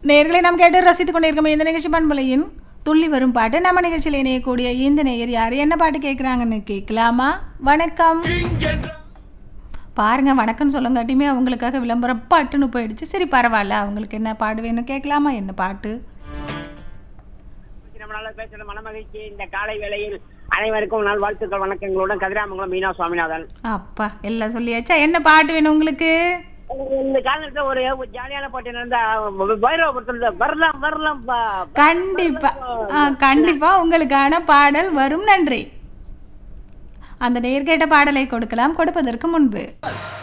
நேர்களை நாம் கேட்டு ரசித்துக் கொண்டிருக்கோம் இந்த நிகழ்ச்சி பண்பலையின் துள்ளி வரும் பாட்டு நம்ம நிகழ்ச்சியில் இணையக்கூடிய இந்த நேயர் யார் என்ன பாட்டு கேட்குறாங்கன்னு கேட்கலாமா வணக்கம் பாருங்க வணக்கம் சொல்லுங்காட்டியுமே அவங்களுக்காக விளம்பரம் பாட்டுன்னு போயிடுச்சு சரி பரவாயில்ல அவங்களுக்கு என்ன பாடு வேணும் கேட்கலாமா என்ன பாட்டு நம்ம நாள பேசுற மனமகிழ்ச்சி இந்த காலை வேளையில் அனைவருக்கும் நாள் வாழ்த்துக்கள் வணக்கங்களுடன் கதிராமங்கலம் மீனா சுவாமிநாதன் அப்பா எல்லாம் சொல்லியாச்சா என்ன பாட்டு வேணும் உங்களுக்கு இந்த காலத்துல ஒரு ஜாலியான பாட்டு நடந்த பைரவபுரத்துல வரலாம் வரலாம் பா- கண்டிப்பா ஆ, கண்டிப்பா உங்களுக்கான பாடல் வரும் நன்றி அந்த நேர்கேட்ட பாடலை கொடுக்கலாம் கொடுப்பதற்கு முன்பு